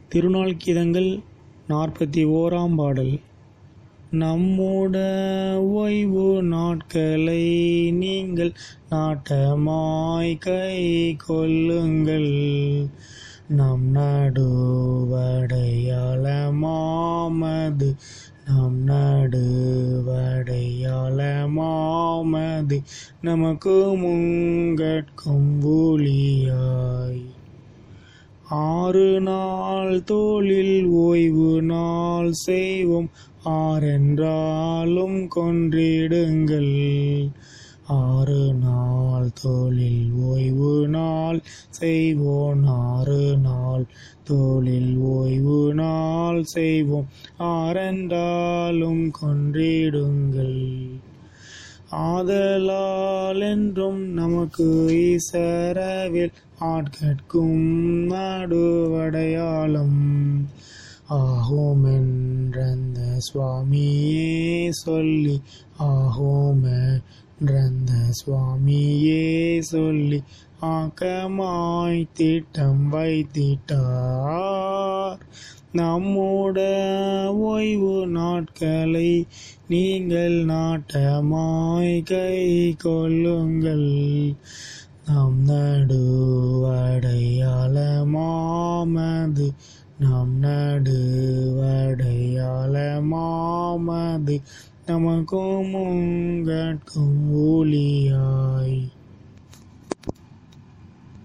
திருநாள் கீதங்கள் நாற்பத்தி ஓராம் பாடல் நம்முட ஓய்வு நாட்களை நீங்கள் நாட்டமாய் கை கொள்ளுங்கள் நம் நடுவடையாளமாமது நம் நடுவடையாளமாமது நமக்கு முங்கட்கும் ஊழியாய் ஆறு நாள் தோளில் ஓய்வு நாள் செய்வோம் ஆரென்றாலும் கொன்றிடுங்கள் ஆறு நாள் தோளில் ஓய்வு நாள் செய்வோம் ஆறு நாள் தோளில் ஓய்வு நாள் செய்வோம் ஆரென்றாலும் கொன்றிடுங்கள் ஆதலால் என்றும் நமக்கு ஈசரவில் ஆட்கட்கும் நடுவடையாளம் ஆகும் என்றந்த சுவாமியே சொல்லி ஆகும் என்றந்த சுவாமியே சொல்லி ஆக்கமாய் திட்டம் வைத்திட்டார் நம்முட ஓய்வு நாட்களை நீங்கள் நாட்டமாய் கை கொள்ளுங்கள் நம் நடுவடையாளமாமது நம் நடுவடையாளமாமது நமக்கும் உங்கட்கும் ஊழியாய்